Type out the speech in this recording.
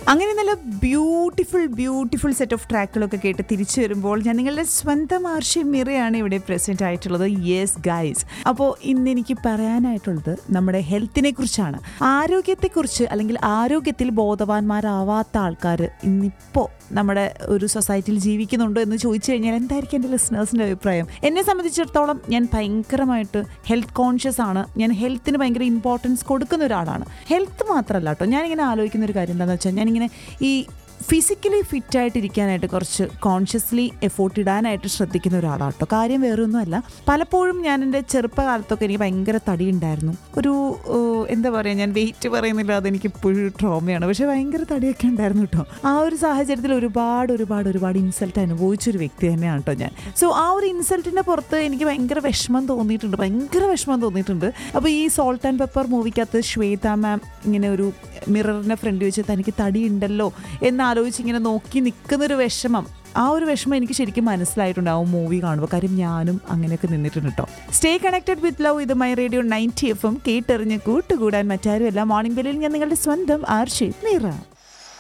അങ്ങനെ നല്ല beautiful beautiful set of ട്രാക്കുകളൊക്കെ കേട്ട് തിരിച്ചു വരുമ്പോൾ ഞാൻ നിങ്ങളുടെ സ്വന്തം ആർഷി മിറയാണ് ഇവിടെ പ്രസന്റ് ആയിട്ടുള്ളത് യെസ് ഗൈസ് അപ്പോൾ ഇന്ന് എനിക്ക് പറയാനായിട്ടുള്ളത് നമ്മുടെ ഹെൽത്തിനെ കുറിച്ചാണ് ആരോഗ്യത്തെക്കുറിച്ച് അല്ലെങ്കിൽ ആരോഗ്യത്തിൽ ബോധവാന്മാരാവാത്ത ആൾക്കാർ ഇന്നിപ്പോൾ നമ്മുടെ ഒരു സൊസൈറ്റിയിൽ ജീവിക്കുന്നുണ്ടോ എന്ന് ചോദിച്ചു കഴിഞ്ഞാൽ എന്തായിരിക്കും എൻ്റെ ലിസണേഴ്സിൻ്റെ അഭിപ്രായം എന്നെ സംബന്ധിച്ചിടത്തോളം ഞാൻ ഭയങ്കരമായിട്ട് ഹെൽത്ത് കോൺഷ്യസ് ആണ് ഞാൻ ഹെൽത്തിന് ഭയങ്കര ഇമ്പോർട്ടൻസ് കൊടുക്കുന്ന ഒരാളാണ് ഹെൽത്ത് മാത്രമല്ല കേട്ടോ ഞാനിങ്ങനെ ആലോചിക്കുന്ന ഒരു കാര്യം എന്താണെന്ന് വെച്ചാൽ ഞാനിങ്ങനെ ഈ ഫിസിക്കലി ഫിറ്റ് ആയിട്ടിരിക്കാനായിട്ട് കുറച്ച് കോൺഷ്യസ്ലി എഫോർട്ട് ഇടാനായിട്ട് ശ്രദ്ധിക്കുന്ന ഒരാളാണ് കേട്ടോ കാര്യം വേറൊന്നുമല്ല പലപ്പോഴും ഞാൻ എൻ്റെ ചെറുപ്പകാലത്തൊക്കെ എനിക്ക് ഭയങ്കര തടി ഉണ്ടായിരുന്നു ഒരു ഏഹ്, എന്താ പറയുക ഞാൻ വെയിറ്റ് പറയുന്നില്ല അതെനിക്ക് ഇപ്പോഴും ട്രോമയാണ് പക്ഷേ ഭയങ്കര തടിയൊക്കെ ഉണ്ടായിരുന്നു കേട്ടോ ആ ഒരു സാഹചര്യത്തിൽ ഒരുപാട് ഒരുപാട് ഒരുപാട് ഇൻസൾട്ട് അനുഭവിച്ചൊരു വ്യക്തി തന്നെയാണ് കേട്ടോ ഞാൻ സോ ആ ഒരു ഇൻസൾട്ടിൻ്റെ പുറത്ത് എനിക്ക് ഭയങ്കര വിഷമം തോന്നിയിട്ടുണ്ട് ഭയങ്കര വിഷമം തോന്നിയിട്ടുണ്ട് അപ്പോൾ ഈ സോൾട്ട് ആൻഡ് പെപ്പർ മൂവിക്കകത്ത് ശ്വേത മാം ഇങ്ങനെ ഒരു മിററിൻ്റെ ഫ്രണ്ട് വെച്ച് തനിക്ക് തടി ഉണ്ടല്ലോ എന്നാലോചിച്ച് ഇങ്ങനെ നോക്കി നിൽക്കുന്നൊരു വിഷമം ആ ഒരു വിഷമം എനിക്ക് ശരിക്കും മനസ്സിലായിട്ടുണ്ട് ആ മൂവി കാണുമ്പോൾ കാര്യം ഞാനും അങ്ങനെയൊക്കെ നിന്നിട്ടുണ്ട് കേട്ടോ സ്റ്റേ കണക്റ്റഡ് വിത്ത് ലവ് ഇത് my radio ninety F M കേട്ടെറിഞ്ഞ് കൂട്ടുകൂടാൻ മറ്റാരുമല്ല മോർണിംഗ് ബെല്ലിൽ ഞാൻ നിങ്ങളുടെ സ്വന്തം ആർഷി മീറ